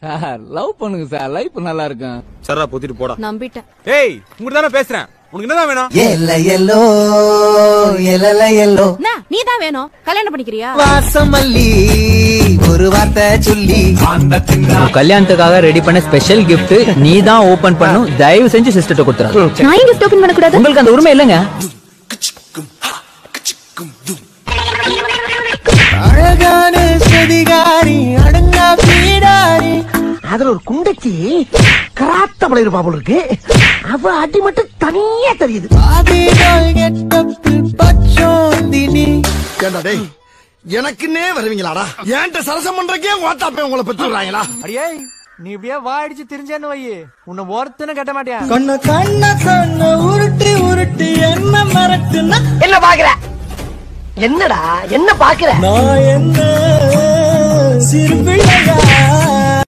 sir love பண்ணுங்க sir life நல்லா இருக்கும் சரா பொத்திட்டு போடா நம்பிட்டேன் ஏய் உங்ககிட்ட தானே பேசுறேன் உனக்கு என்னதான் வேணும் எல்ல எல்லோ எல்லல எல்லோ என்ன நீ தான் வேணும் கல்யாணம் பண்ணிக்கிறியா வாசமல்லி ஒரு வார்த்தை சொல்லி கல்யாணத்துக்காக ரெடி பண்ண ஸ்பெஷல் gift நீ தான் ஓபன் பண்ணும் தயவு செஞ்சு சிஸ்டர்ட்ட கொடுத்துரு நான் இங்க ஸ்டோக்கன் பண்ண கூடாது உங்களுக்கு அந்த உரிமை இல்லைங்க அழகான சதிகாரி அடங்கா பீடாரி அதுல ஒரு குண்டச்சி கராத்த பழைய பாபுல் இருக்கு அவ அடி மட்டும் தனியா தெரியுது பாதிடால் கெட்டப்பு பச்சோந்தினி ஏண்டா டேய் எனக்குன்னே வருவீங்களாடா ஏன்ட்ட சரசம் பண்றக்கே ஓட்டாப்பே உங்களை பெற்று விடுறாங்களா அடியே நீ இப்படியே வாடிச்சு தெரிஞ்சேன்னு வை உன்னை ஒருத்தனும் கட்ட மாட்டியா கண்ண கண்ண கண்ண உருட்டி உருட்டி என்ன மிரட்டுனா என்ன பாக்குற என்னடா என்ன பாக்குற நான் என்ன சிறு பிள்ளையா